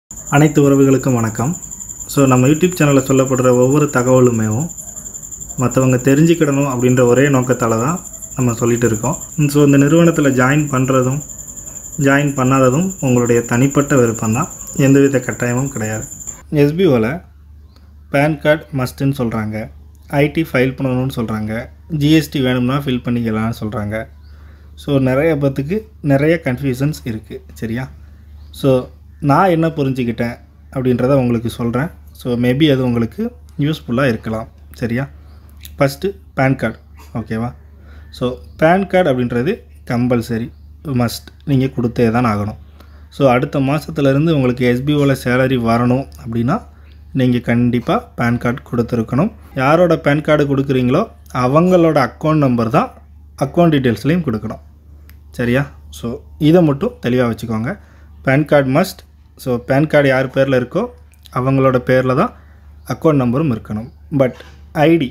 அனைத்து உறவுகளுக்கும் வணக்கம் ஸோ நம்ம யூடியூப் சேனலில் சொல்லப்படுற ஒவ்வொரு தகவலுமேவும் மற்றவங்க தெரிஞ்சுக்கிடணும் அப்படின்ற ஒரே நோக்கத்தால் தான் நம்ம சொல்லிட்டு இருக்கோம் ஸோ இந்த நிறுவனத்தில் ஜாயின் பண்ணுறதும் ஜாயின் பண்ணாததும் உங்களுடைய தனிப்பட்ட விருப்பம் தான் எந்தவித கட்டாயமும் கிடையாது எஸ்பிஓவில் பேன் கார்டு மஸ்ட்டுன்னு சொல்கிறாங்க ஐடி ஃபைல் பண்ணணும்னு சொல்கிறாங்க ஜிஎஸ்டி வேணும்னா ஃபில் பண்ணிக்கலாம்னு சொல்கிறாங்க ஸோ நிறைய பேத்துக்கு நிறைய கன்ஃபியூஷன்ஸ் இருக்குது சரியா ஸோ நான் என்ன புரிஞ்சுக்கிட்டேன் அப்படின்றத உங்களுக்கு சொல்கிறேன் ஸோ மேபி அது உங்களுக்கு யூஸ்ஃபுல்லாக இருக்கலாம் சரியா ஃபஸ்ட்டு பேன் கார்டு ஓகேவா ஸோ பேன் கார்டு அப்படின்றது கம்பல்சரி மஸ்ட் நீங்கள் கொடுத்தே தான் ஆகணும் ஸோ அடுத்த மாதத்துலேருந்து உங்களுக்கு எஸ்பிஓவில் சேலரி வரணும் அப்படின்னா நீங்கள் கண்டிப்பாக பேன் கார்டு கொடுத்துருக்கணும் யாரோட பேன் கார்டு கொடுக்குறீங்களோ அவங்களோட அக்கௌண்ட் நம்பர் தான் அக்கௌண்ட் டீட்டெயில்ஸ்லையும் கொடுக்கணும் சரியா ஸோ இதை மட்டும் தெளிவாக வச்சுக்கோங்க PAN card must so PAN card யார் பேரில் இருக்கோ அவங்களோட பேரில் தான் அக்கௌண்ட் நம்பரும் இருக்கணும் பட் ஐடி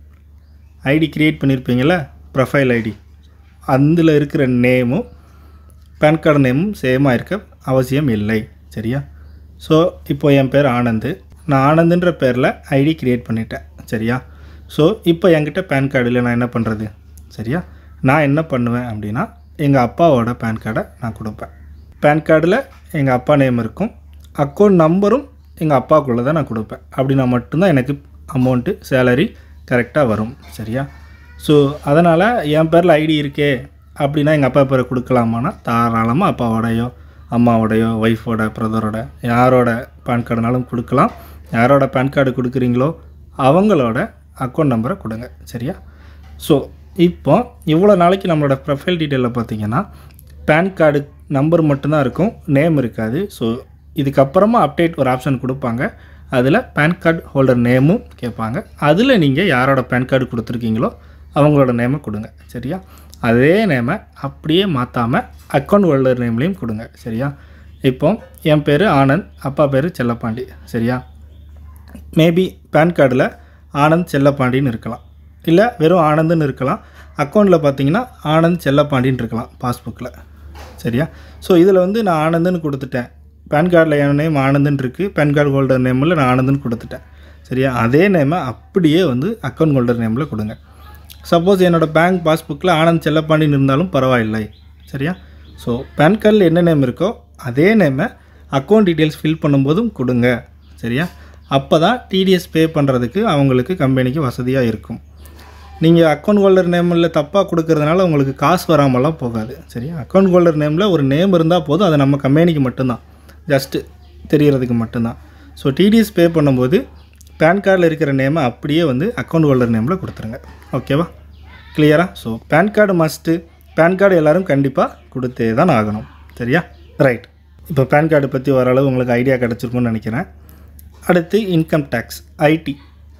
ஐடி க்ரியேட் பண்ணியிருப்பீங்கள்ல ப்ரொஃபைல் ஐடி அதில் இருக்கிற நேமும் பேன் கார்டு நேமும் சேமாக இருக்க அவசியம் இல்லை சரியா ஸோ இப்போ என் பேர் ஆனந்து நான் ஆனந்துன்ற பேரில் ஐடி க்ரியேட் பண்ணிட்டேன் சரியா ஸோ இப்போ என்கிட்ட பேன் கார்டு இல்லை நான் என்ன பண்ணுறது சரியா நான் என்ன பண்ணுவேன் அப்படின்னா எங்கள் அப்பாவோட பேன் கார்டை நான் கொடுப்பேன் பேன் கார்டில் எங்கள் அப்பா நேம் இருக்கும் அக்கௌண்ட் நம்பரும் எங்கள் அப்பாவுக்குள்ளே தான் நான் கொடுப்பேன் அப்படின்னா மட்டும்தான் எனக்கு அமௌண்ட்டு சேலரி கரெக்டாக வரும் சரியா ஸோ அதனால் என் பேரில் ஐடி இருக்கே அப்படின்னா எங்கள் அப்பா பேரை கொடுக்கலாமான்னா தாராளமாக அப்பாவோடையோ அம்மாவோடையோ ஒய்ஃபோட பிரதரோட யாரோட பேன் கார்டுனாலும் கொடுக்கலாம் யாரோட பேன் கார்டு கொடுக்குறீங்களோ அவங்களோட அக்கௌண்ட் நம்பரை கொடுங்க சரியா ஸோ இப்போ இவ்வளோ நாளைக்கு நம்மளோட ப்ரொஃபைல் டீட்டெயிலில் பார்த்தீங்கன்னா பேன் கார்டு நம்பர் மட்டும்தான் இருக்கும் நேம் இருக்காது ஸோ இதுக்கப்புறமா அப்டேட் ஒரு ஆப்ஷன் கொடுப்பாங்க அதில் பேன் கார்டு ஹோல்டர் நேமும் கேட்பாங்க அதில் நீங்கள் யாரோட பேன் கார்டு கொடுத்துருக்கீங்களோ அவங்களோட நேமை கொடுங்க சரியா அதே நேமை அப்படியே மாற்றாமல் அக்கௌண்ட் ஹோல்டர் நேம்லேயும் கொடுங்க சரியா இப்போ என் பேர் ஆனந்த் அப்பா பேர் செல்லப்பாண்டி சரியா மேபி பேன் கார்டில் ஆனந்த் செல்லப்பாண்டின்னு இருக்கலாம் இல்லை வெறும் ஆனந்துன்னு இருக்கலாம் அக்கௌண்ட்டில் பார்த்தீங்கன்னா ஆனந்த் செல்லப்பாண்டின்னு இருக்கலாம் பாஸ்புக்கில் சரியா ஸோ இதில் வந்து நான் ஆனந்துன்னு கொடுத்துட்டேன் பேன் கார்டில் என் நேம் ஆனந்துன்னு இருக்குது பேன் கார்டு ஹோல்டர் நேமில் நான் ஆனந்துன்னு கொடுத்துட்டேன் சரியா அதே நேமை அப்படியே வந்து அக்கௌண்ட் ஹோல்டர் நேமில் கொடுங்க சப்போஸ் என்னோடய பேங்க் பாஸ்புக்கில் ஆனந்த் செல்லப்பாண்டின்னு இருந்தாலும் பரவாயில்லை சரியா ஸோ பேன் கார்டில் என்ன நேம் இருக்கோ அதே நேமை அக்கௌண்ட் டீட்டெயில்ஸ் ஃபில் பண்ணும்போதும் கொடுங்க சரியா அப்போ தான் டிடிஎஸ் பே பண்ணுறதுக்கு அவங்களுக்கு கம்பெனிக்கு வசதியாக இருக்கும் நீங்கள் அக்கௌண்ட் ஹோல்டர் நேமில் தப்பாக கொடுக்கறதுனால உங்களுக்கு காசு வராமலாம் போகாது சரியா அக்கௌண்ட் ஹோல்டர் நேமில் ஒரு நேம் இருந்தால் போதும் அது நம்ம கம்பெனிக்கு மட்டும்தான் ஜஸ்ட்டு தெரியறதுக்கு மட்டும்தான் ஸோ டிடிஎஸ் பே பண்ணும்போது பேன் கார்டில் இருக்கிற நேமை அப்படியே வந்து அக்கௌண்ட் ஹோல்டர் நேமில் கொடுத்துருங்க ஓகேவா கிளியரா so PAN card must PAN card எல்லோரும் கண்டிப்பாக கொடுத்தே தான் ஆகணும் சரியா ரைட் இப்போ பேன் கார்டு பற்றி ஓரளவு உங்களுக்கு ஐடியா கிடச்சிருக்கும்னு நினைக்கிறேன் அடுத்து இன்கம் டேக்ஸ் ஐடி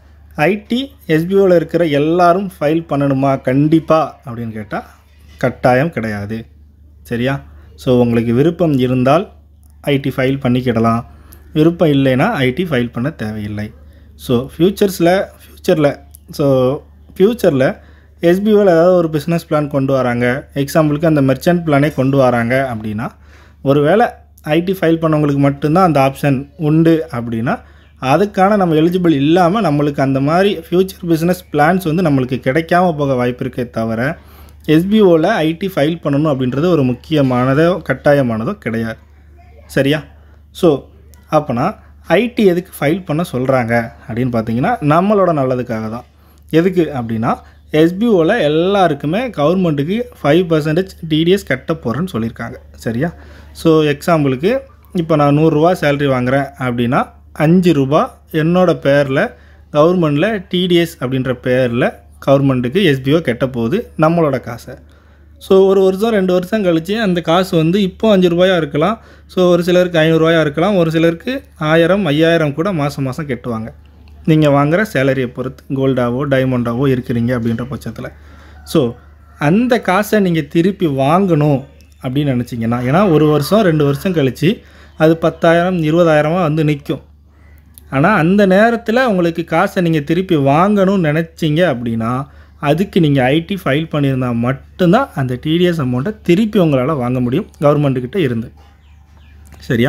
ஐடி எஸ்பிஓவில் இருக்கிற எல்லாரும் ஃபைல் பண்ணணுமா கண்டிப்பாக அப்படின்னு கேட்டால் கட்டாயம் கிடையாது சரியா ஸோ உங்களுக்கு விருப்பம் இருந்தால் ஐடி ஃபைல் பண்ணிக்கிடலாம் விருப்பம் இல்லைன்னா ஐடி ஃபைல் பண்ண தேவையில்லை ஸோ ஃப்யூச்சர்ஸில் ஃப்யூச்சரில் ஸோ ஃப்யூச்சரில் எஸ்பிஓவில் ஏதாவது ஒரு பிஸ்னஸ் பிளான் கொண்டு வராங்க எக்ஸாம்பிளுக்கு அந்த மெர்ச்சன்ட் பிளானே கொண்டு வராங்க அப்படின்னா ஒருவேளை ஐடி ஃபைல் பண்ணவங்களுக்கு மட்டும்தான் அந்த ஆப்ஷன் உண்டு அப்படின்னா அதுக்கான நம்ம எலிஜிபிள் இல்லாமல் நம்மளுக்கு அந்த மாதிரி ஃப்யூச்சர் பிஸ்னஸ் பிளான்ஸ் வந்து நம்மளுக்கு கிடைக்காம போக வாய்ப்பு இருக்கே தவிர எஸ்பிஓவில் ஐடி ஃபைல் பண்ணணும் அப்படின்றது ஒரு முக்கியமானதோ கட்டாயமானதோ கிடையாது சரியா ஸோ அப்போனா ஐடி எதுக்கு ஃபைல் பண்ண சொல்கிறாங்க அப்படின்னு பார்த்தீங்கன்னா நம்மளோட நல்லதுக்காக தான் எதுக்கு அப்படின்னா எஸ்பிஓவில் எல்லாருக்குமே கவர்மெண்ட்டுக்கு ஃபைவ் பர்சன்டேஜ் டிடிஎஸ் கட்ட போகிறேன்னு சொல்லியிருக்காங்க சரியா ஸோ எக்ஸாம்பிளுக்கு இப்போ நான் நூறுரூவா சேலரி வாங்குகிறேன் அப்படின்னா அஞ்சு ரூபா என்னோடய பேரில் கவர்மெண்டில் டிடிஎஸ் அப்படின்ற பேரில் கவர்மெண்ட்டுக்கு எஸ்பிஓ கெட்ட போகுது நம்மளோட காசை ஸோ ஒரு வருஷம் ரெண்டு வருஷம் கழித்து அந்த காசு வந்து இப்போ அஞ்சு ரூபாயாக இருக்கலாம் ஸோ ஒரு சிலருக்கு ஐநூறுரூவாயாக இருக்கலாம் ஒரு சிலருக்கு ஆயிரம் ஐயாயிரம் கூட மாதம் மாதம் கட்டுவாங்க நீங்கள் வாங்குகிற சேலரியை பொறுத்து கோல்டாவோ டைமண்டாவோ இருக்கிறீங்க அப்படின்ற பட்சத்தில் ஸோ அந்த காசை நீங்கள் திருப்பி வாங்கணும் அப்படின்னு நினச்சிங்கன்னா ஏன்னா ஒரு வருஷம் ரெண்டு வருஷம் கழித்து அது பத்தாயிரம் இருபதாயிரமாக வந்து நிற்கும் ஆனால் அந்த நேரத்தில் உங்களுக்கு காசை நீங்கள் திருப்பி வாங்கணும்னு நினச்சிங்க அப்படின்னா அதுக்கு நீங்கள் ஐடி ஃபைல் பண்ணியிருந்தால் மட்டும்தான் அந்த டிடிஎஸ் அமௌண்ட்டை திருப்பி உங்களால் வாங்க முடியும் கவர்மெண்ட்டுக்கிட்ட இருந்து சரியா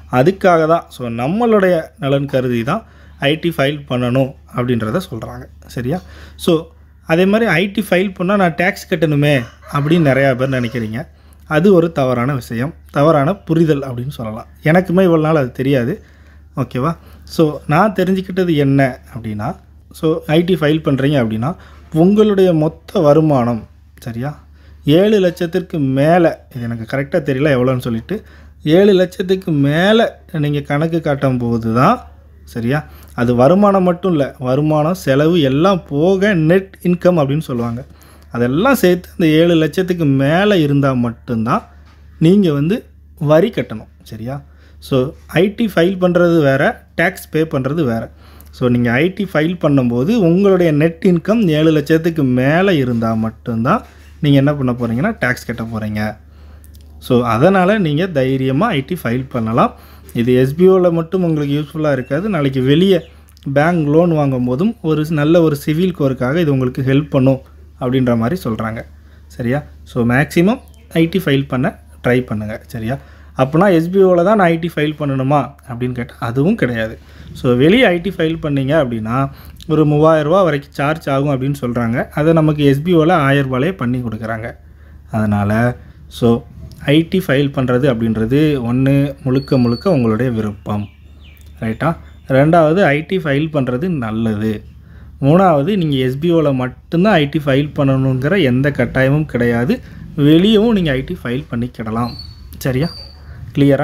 அதுக்காக தான் ஸோ நம்மளுடைய நலன் கருதி தான் ஐடி ஃபைல் பண்ணணும் அப்படின்றத சொல்கிறாங்க சரியா ஸோ அதே மாதிரி ஐடி ஃபைல் பண்ணால் நான் டேக்ஸ் கட்டணுமே அப்படின்னு நிறையா பேர் நினைக்கிறீங்க அது ஒரு தவறான விஷயம் தவறான புரிதல் அப்படின்னு சொல்லலாம் எனக்குமே இவ்வளோ நாள் அது தெரியாது ஓகேவா ஸோ நான் தெரிஞ்சுக்கிட்டது என்ன அப்படின்னா ஸோ ஐடி ஃபைல் பண்ணுறீங்க அப்படின்னா உங்களுடைய மொத்த வருமானம் சரியா ஏழு லட்சத்திற்கு மேலே இது எனக்கு கரெக்டாக தெரியல எவ்வளோன்னு சொல்லிட்டு ஏழு லட்சத்துக்கு மேலே நீங்கள் கணக்கு காட்டும் போது தான் சரியா அது வருமானம் மட்டும் இல்லை வருமானம் செலவு எல்லாம் போக நெட் இன்கம் அப்படின்னு சொல்லுவாங்க அதெல்லாம் சேர்த்து அந்த ஏழு லட்சத்துக்கு மேலே இருந்தால் மட்டும்தான் நீங்கள் வந்து வரி கட்டணும் சரியா ஸோ ஐடி ஃபைல் பண்ணுறது வேறு டேக்ஸ் பே பண்ணுறது வேறு ஸோ நீங்கள் ஐடி ஃபைல் பண்ணும்போது உங்களுடைய நெட் இன்கம் ஏழு லட்சத்துக்கு மேலே இருந்தால் மட்டும்தான் நீங்கள் என்ன பண்ண போகிறீங்கன்னா டேக்ஸ் கட்ட போகிறீங்க ஸோ அதனால் நீங்கள் தைரியமாக ஐடி ஃபைல் பண்ணலாம் இது எஸ்பிஓவில் மட்டும் உங்களுக்கு யூஸ்ஃபுல்லாக இருக்காது நாளைக்கு வெளியே பேங்க் லோன் வாங்கும் போதும் ஒரு நல்ல ஒரு சிவில் கோருக்காக இது உங்களுக்கு ஹெல்ப் பண்ணும் அப்படின்ற மாதிரி சொல்கிறாங்க சரியா ஸோ மேக்ஸிமம் ஐடி ஃபைல் பண்ண ட்ரை பண்ணுங்கள் சரியா அப்போனா எஸ்பிஓவில் தான் நான் ஐடி ஃபைல் பண்ணணுமா அப்படின்னு கேட்டால் அதுவும் கிடையாது ஸோ வெளியே ஐடி ஃபைல் பண்ணீங்க அப்படின்னா ஒரு மூவாயிரரூபா வரைக்கும் சார்ஜ் ஆகும் அப்படின்னு சொல்கிறாங்க அதை நமக்கு எஸ்பிஓவில் ஆயிரரூபாலே பண்ணி கொடுக்குறாங்க அதனால் ஸோ ஐடி ஃபைல் பண்ணுறது அப்படின்றது ஒன்று முழுக்க முழுக்க உங்களுடைய விருப்பம் ரைட்டா ரெண்டாவது ஐடி ஃபைல் பண்ணுறது நல்லது மூணாவது நீங்கள் எஸ்பிஓவில் மட்டும்தான் ஐடி ஃபைல் பண்ணணுங்கிற எந்த கட்டாயமும் கிடையாது வெளியவும் நீங்கள் ஐடி ஃபைல் பண்ணிக்கிடலாம் சரியா கிளியரா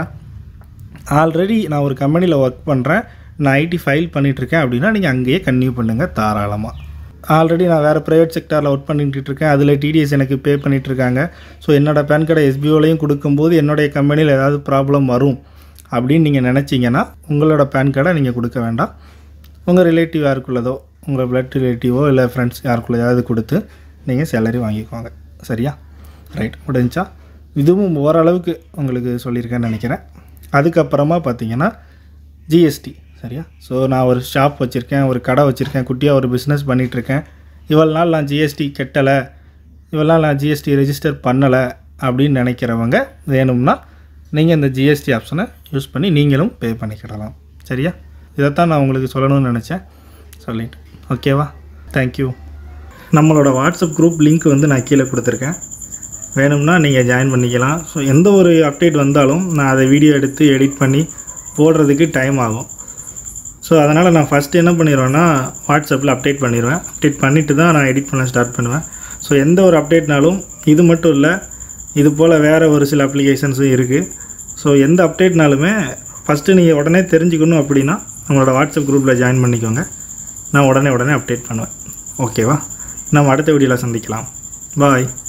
ஆல்ரெடி நான் ஒரு கம்பெனியில் ஒர்க் பண்ணுறேன் நான் ஐடி ஃபைல் பண்ணிகிட்ருக்கேன் அப்படின்னா நீங்கள் அங்கேயே கன்டினியூ பண்ணுங்கள் தாராளமாக ஆல்ரெடி நான் வேறு ப்ரைவேட் செக்டாரில் ஒர்க் பண்ணிட்டு இருக்கேன் அதில் டிடிஎஸ் எனக்கு பே பண்ணிகிட்ருக்காங்க ஸோ என்னோடய பேன் கார்டை எஸ்பிஓலையும் கொடுக்கும்போது என்னுடைய கம்பெனியில் ஏதாவது ப்ராப்ளம் வரும் அப்படின்னு நீங்கள் நினச்சிங்கன்னா உங்களோட பேன் கார்டை நீங்கள் கொடுக்க வேண்டாம் உங்கள் ரிலேட்டிவ் யாருக்குள்ளதோ உங்கள் பிளட் ரிலேட்டிவோ இல்லை ஃப்ரெண்ட்ஸ் யாருக்குள்ளேயாவது கொடுத்து நீங்கள் சேலரி வாங்கிக்கோங்க சரியா ரைட் முடிஞ்சா இதுவும் ஓரளவுக்கு உங்களுக்கு சொல்லியிருக்கேன்னு நினைக்கிறேன் அதுக்கப்புறமா பார்த்தீங்கன்னா ஜிஎஸ்டி சரியா ஸோ நான் ஒரு ஷாப் வச்சுருக்கேன் ஒரு கடை வச்சுருக்கேன் குட்டியாக ஒரு பிஸ்னஸ் பண்ணிகிட்ருக்கேன் இவ்வளோ நாள் நான் ஜிஎஸ்டி கட்டலை இவ்வளோ நாள் நான் ஜிஎஸ்டி ரெஜிஸ்டர் பண்ணலை அப்படின்னு நினைக்கிறவங்க வேணும்னா நீங்கள் இந்த ஜிஎஸ்டி ஆப்ஷனை யூஸ் பண்ணி நீங்களும் பே பண்ணிக்கிடலாம் சரியா இதைத்தான் நான் உங்களுக்கு சொல்லணும்னு நினச்சேன் சொல்லிட்டு ஓகேவா தேங்க்யூ நம்மளோட வாட்ஸ்அப் குரூப் லிங்க் வந்து நான் கீழே கொடுத்துருக்கேன் வேணும்னா நீங்கள் ஜாயின் பண்ணிக்கலாம் ஸோ எந்த ஒரு அப்டேட் வந்தாலும் நான் அதை வீடியோ எடுத்து எடிட் பண்ணி போடுறதுக்கு டைம் ஆகும் ஸோ அதனால் நான் ஃபஸ்ட்டு என்ன பண்ணிடுவேன்னா வாட்ஸ்அப்பில் அப்டேட் பண்ணிடுவேன் அப்டேட் பண்ணிவிட்டு தான் நான் எடிட் பண்ண ஸ்டார்ட் பண்ணுவேன் ஸோ எந்த ஒரு அப்டேட்னாலும் இது மட்டும் இல்லை இது போல் வேறு ஒரு சில அப்ளிகேஷன்ஸும் இருக்குது ஸோ எந்த அப்டேட்னாலுமே ஃபஸ்ட்டு நீங்கள் உடனே தெரிஞ்சுக்கணும் அப்படின்னா உங்களோட வாட்ஸ்அப் குரூப்பில் ஜாயின் பண்ணிக்கோங்க நான் உடனே உடனே அப்டேட் பண்ணுவேன் ஓகேவா நம்ம அடுத்த வீடியோவில் சந்திக்கலாம் பாய்